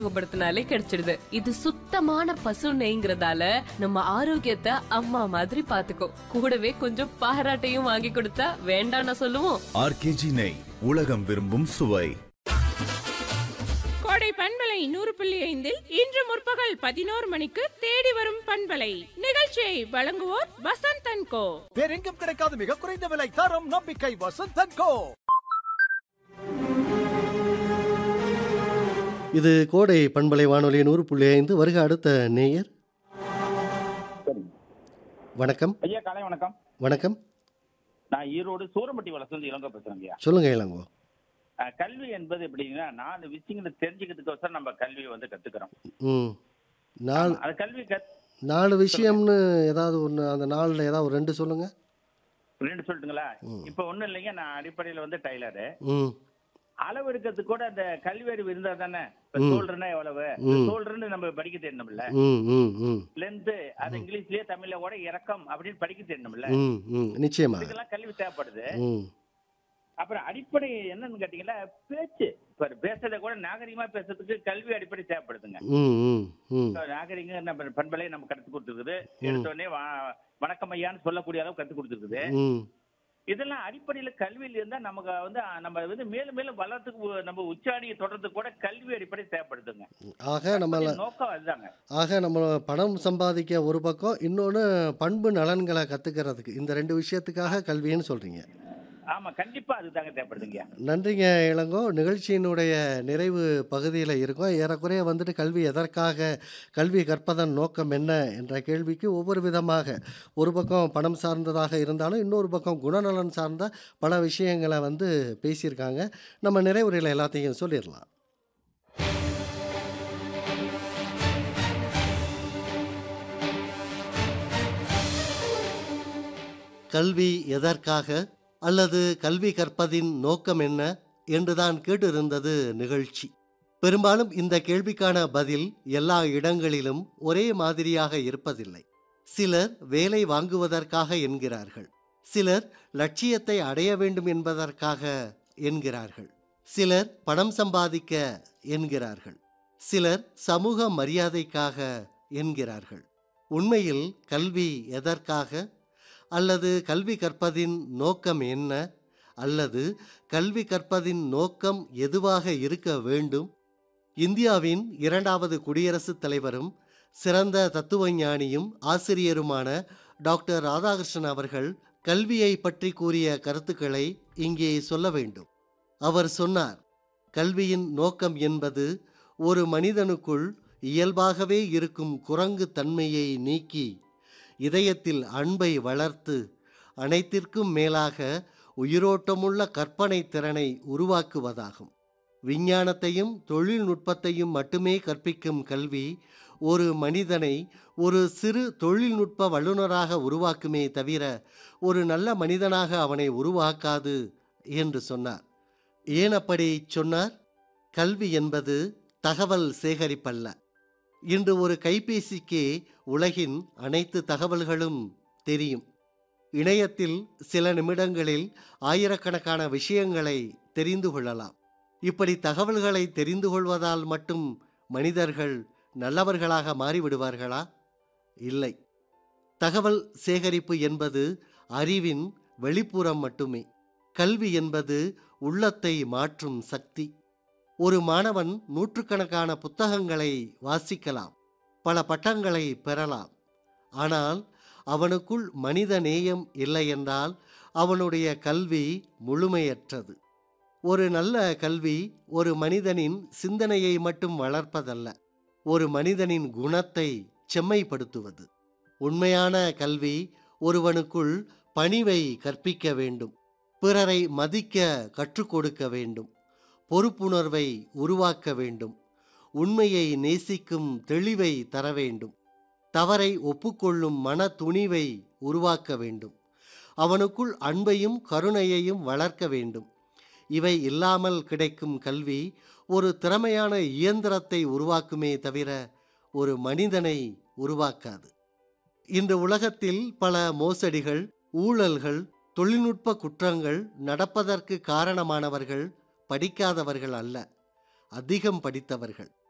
உபயோகப்படுத்தினாலே கிடைச்சிடுது இது சுத்தமான பசு நெய்ங்கிறதால நம்ம ஆரோக்கியத்தை அம்மா மாதிரி பாத்துக்கோ கூடவே கொஞ்சம் பாராட்டையும் வாங்கி கொடுத்தா வேண்டாம்னு சொல்லுவோம் ஆர்கேஜி நெய் உலகம் விரும்பும் சுவை கோடை பண்பலை நூறு புள்ளி ஐந்தில் இன்று முற்பகல் பதினோரு மணிக்கு தேடி வரும் பண்பலை நிகழ்ச்சியை வழங்குவோர் வசந்த் அண்ட் கோ வேறெங்கும் கிடைக்காத மிக குறைந்த விலை தரம் நம்பிக்கை வசந்தன் கோ இது கோடை பண்பலை வானொலி நூறு புள்ளி ஐந்து வருக அடுத்த நேயர் சரிங்க வணக்கம் ஐயா காலை வணக்கம் வணக்கம் நான் ஈரோடு சூரம்பட்டி வளர்ந்து இளங்கோ பேசுறேன் ஐயா சொல்லுங்க இளங்கோ அஹ், கல்வி என்பது எப்படின்னா நாலு விஷயங்களை தெரிஞ்சுக்கிறதுக்கோசரம் நம்ம கல்வியை வந்து கத்துக்கிறோம் ம் நாலு அது கல்வி கத் நாலு விஷயம்னு ஏதாவது ஒன்று அந்த நாலில் ஏதாவது ஒரு ரெண்டு சொல்லுங்க ரெண்டு சொல்லட்டுங்களா இப்ப ஒண்ணும் இல்லைங்க நான் அடிப்படையில வந்து டைலரு ம் அளவு எடுக்கிறதுக்கு கூட அந்த கல்வி அறிவு இருந்தா தானே இப்ப ம். சோல்றனா எவ்வளவு ம். சோல்றன்னு நம்ம படிக்க தெரியணும்ல ம் ம் ம் லென்த் அது இங்கிலீஷ்லயே தமிழ்ல கூட இறக்கம் அப்படின்னு படிக்க தெரியணும்ல ம் ம் நிச்சயமாக இதுக்கெல்லாம் கல்வி தேவைப்படுது ம் அப்புறம் அடிப்படை என்னன்னு கேட்டீங்கன்னா பேச்சு இப்ப பேசுறத கூட நாகரிகமா பேசுறதுக்கு கல்வி அடிப்படை தேவைப்படுதுங்க ம் ம் ம் இப்ப நாகரிகம் நம்ம பண்பலை நம்ம கற்றுக் கொடுத்துருக்குது எடுத்த உடனே வா- வணக்கம் ஐயான்னு சொல்லக்கூடிய அளவு கற்றுக் கொடுத்துருக்குது ம் இதெல்லாம் அடிப்படையில கல்வியில இருந்தா நமக்கு வந்து அஹ், நம்ம வந்து மேலும் மேலும் வளர்றதுக்கு உ- நம்ம உச்சாடியை தொடர்றதுக்கு கூட கல்வி அடிப்படை தேவைப்படுதுங்க ஆக நம்மள நோக்கம் அதுதாங்க ஆக நம்ம பணம் சம்பாதிக்க ஒரு பக்கம் இன்னொன்று பண்பு நலன்களை கற்றுக்கிறதுக்கு இந்த ரெண்டு விஷயத்துக்காக கல்வின்னு சொல்கிறீங்க ஆமா கண்டிப்பா அதுதாங்க தேவைப்படுதுங்க நன்றிங்க இளங்கோ நிகழ்ச்சியினுடைய நிறைவு பகுதியில் இருக்கோம் ஏறக்குறைய வந்துட்டு கல்வி எதற்காக கல்வி கற்பதன் நோக்கம் என்ன என்ற கேள்விக்கு ஒவ்வொரு விதமாக ஒரு பக்கம் பணம் சார்ந்ததாக இருந்தாலும் இன்னொரு பக்கம் குணநலன் சார்ந்த பல விஷயங்களை வந்து பேசியிருக்காங்க நம்ம நிறைவுரையில் எல்லாத்தையும் சொல்லிடலாம் கல்வி எதற்காக அல்லது கல்வி கற்பதின் நோக்கம் என்ன என்றுதான் கேட்டிருந்தது நிகழ்ச்சி பெரும்பாலும் இந்த கேள்விக்கான பதில் எல்லா இடங்களிலும் ஒரே மாதிரியாக இருப்பதில்லை சிலர் வேலை வாங்குவதற்காக என்கிறார்கள் சிலர் லட்சியத்தை அடைய வேண்டும் என்பதற்காக என்கிறார்கள் சிலர் பணம் சம்பாதிக்க என்கிறார்கள் சிலர் சமூக மரியாதைக்காக என்கிறார்கள் உண்மையில் கல்வி எதற்காக அல்லது கல்வி கற்பதின் நோக்கம் என்ன அல்லது கல்வி கற்பதின் நோக்கம் எதுவாக இருக்க வேண்டும் இந்தியாவின் இரண்டாவது குடியரசுத் தலைவரும் சிறந்த தத்துவஞானியும் ஆசிரியருமான டாக்டர் ராதாகிருஷ்ணன் அவர்கள் கல்வியை பற்றி கூறிய கருத்துக்களை இங்கே சொல்ல வேண்டும் அவர் சொன்னார் கல்வியின் நோக்கம் என்பது ஒரு மனிதனுக்குள் இயல்பாகவே இருக்கும் குரங்கு தன்மையை நீக்கி இதயத்தில் அன்பை வளர்த்து அனைத்திற்கும் மேலாக உயிரோட்டமுள்ள கற்பனை திறனை உருவாக்குவதாகும் விஞ்ஞானத்தையும் தொழில்நுட்பத்தையும் மட்டுமே கற்பிக்கும் கல்வி ஒரு மனிதனை ஒரு சிறு தொழில்நுட்ப வல்லுநராக உருவாக்குமே தவிர ஒரு நல்ல மனிதனாக அவனை உருவாக்காது என்று சொன்னார் ஏன் அப்படி சொன்னார் கல்வி என்பது தகவல் சேகரிப்பல்ல இன்று ஒரு கைபேசிக்கே உலகின் அனைத்து தகவல்களும் தெரியும் இணையத்தில் சில நிமிடங்களில் ஆயிரக்கணக்கான விஷயங்களை தெரிந்து கொள்ளலாம் இப்படி தகவல்களை தெரிந்து கொள்வதால் மட்டும் மனிதர்கள் நல்லவர்களாக மாறிவிடுவார்களா இல்லை தகவல் சேகரிப்பு என்பது அறிவின் வெளிப்புறம் மட்டுமே கல்வி என்பது உள்ளத்தை மாற்றும் சக்தி ஒரு மாணவன் நூற்றுக்கணக்கான புத்தகங்களை வாசிக்கலாம் பல பட்டங்களை பெறலாம் ஆனால் அவனுக்குள் மனித நேயம் இல்லை என்றால் அவனுடைய கல்வி முழுமையற்றது ஒரு நல்ல கல்வி ஒரு மனிதனின் சிந்தனையை மட்டும் வளர்ப்பதல்ல ஒரு மனிதனின் குணத்தை செம்மைப்படுத்துவது உண்மையான கல்வி ஒருவனுக்குள் பணிவை கற்பிக்க வேண்டும் பிறரை மதிக்க கற்றுக் கொடுக்க வேண்டும் பொறுப்புணர்வை உருவாக்க வேண்டும் உண்மையை நேசிக்கும் தெளிவை தர வேண்டும் தவறை ஒப்புக்கொள்ளும் மன துணிவை உருவாக்க வேண்டும் அவனுக்குள் அன்பையும் கருணையையும் வளர்க்க வேண்டும் இவை இல்லாமல் கிடைக்கும் கல்வி ஒரு திறமையான இயந்திரத்தை உருவாக்குமே தவிர ஒரு மனிதனை உருவாக்காது இந்த உலகத்தில் பல மோசடிகள் ஊழல்கள் தொழில்நுட்ப குற்றங்கள் நடப்பதற்கு காரணமானவர்கள் படிக்காதவர்கள் அல்ல அதிகம் படித்தவர்கள்